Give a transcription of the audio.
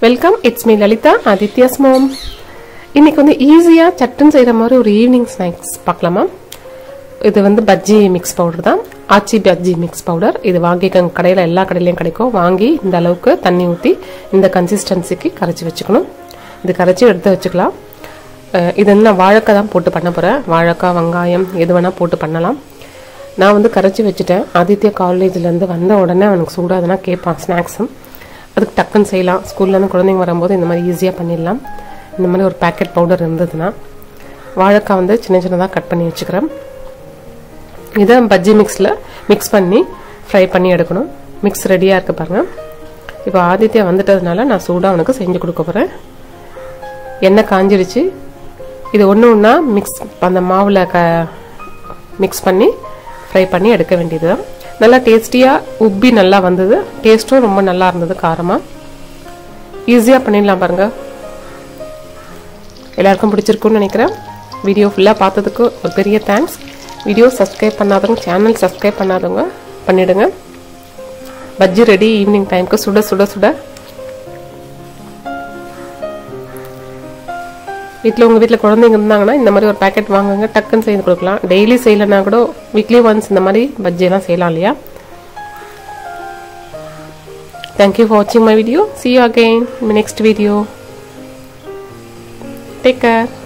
welcome it's me Lalitha Aditya's mom இன்னைக்கு வந்து ஈஸியாக சட்டுன்னு செய்கிற மாதிரி ஒரு ஈவினிங் ஸ்நாக்ஸ் பார்க்கலாமா இது வந்து பஜ்ஜி மிக்ஸ் பவுடர் தான் ஆச்சி பஜ்ஜி மிக்ஸ் பவுடர் இது வாங்கிக்கங்க கடையில் எல்லா கடையிலையும் கிடைக்கும் வாங்கி இந்த அளவுக்கு தண்ணி ஊற்றி இந்த கன்சிஸ்டன்சிக்கு கரைச்சி வச்சுக்கணும் இது கரைச்சி எடுத்து வச்சுக்கலாம் அஹ் இது வந்து நான் வாழைக்காய் தான் போட்டு பண்ண போகிறேன் வாழைக்காய் வெங்காயம் எது வேணால் போட்டு பண்ணலாம் நான் வந்து கரைச்சி வச்சுட்டேன் ஆதித்யா காலேஜ்லேருந்து வந்த உடனே அவனுக்கு சூடாக எதனா கேட்பான் ஸ்நாக்ஸும் அதுக்கு டக்குன்னு செய்யலாம் ஸ்கூல்லேருந்து குழந்தைங்க வரும்போது இந்த மாதிரி ஈஸியாக பண்ணிடலாம் இந்த மாதிரி ஒரு பேக்கெட் பவுடர் இருந்ததுன்னா வாழைக்காய் வந்து சின்ன சின்னதாக கட் பண்ணி வச்சுக்கிறேன் இதை பஜ்ஜி மிக்ஸில் மிக்ஸ் பண்ணி ஃப்ரை பண்ணி எடுக்கணும் மிக்ஸ் ரெடியாக இருக்கு பாருங்கள் இப்போ ஆதித்யா வந்துட்டதுனால நான் சூடாக அவனுக்கு செஞ்சு கொடுக்க போகிறேன் எண்ணெய் காஞ்சிடுச்சு இது ஒன்று ஒன்றா மிக்ஸ் அந்த மாவில் க மிக்ஸ் பண்ணி ஃப்ரை பண்ணி எடுக்க வேண்டியது தான் நல்லா டேஸ்டியாக உப்பி நல்லா வந்தது டேஸ்ட்டும் ரொம்ப நல்லா இருந்தது காரமாக ஈஸியாக பண்ணிடலாம் பாருங்கள் எல்லாருக்கும் பிடிச்சிருக்குன்னு நினைக்கிறேன் வீடியோ ஃபுல்லாக பார்த்ததுக்கு ஒரு பெரிய தேங்க்ஸ் வீடியோ சப்ஸ்கிரைப் பண்ணாதவங்க சேனல் சப்ஸ்கிரைப் பண்ணாதவங்க பண்ணிடுங்க பஜ்ஜி ரெடி ஈவினிங் டைமுக்கு சுட சுட சுட வீட்டில் உங்கள் வீட்டில் குழந்தைங்க இருந்தாங்கன்னா இந்த மாதிரி ஒரு பேக்கெட் வாங்குங்க டக்குன்னு செய்து கொடுக்கலாம் டெய்லி செய்யலைன்னா கூட வீக்லி ஒன்ஸ் இந்த மாதிரி பஜ்ஜியெல்லாம் செய்யலாம் இல்லையா தேங்க்யூ ஃபார் வாட்சிங் my video see you again next video take care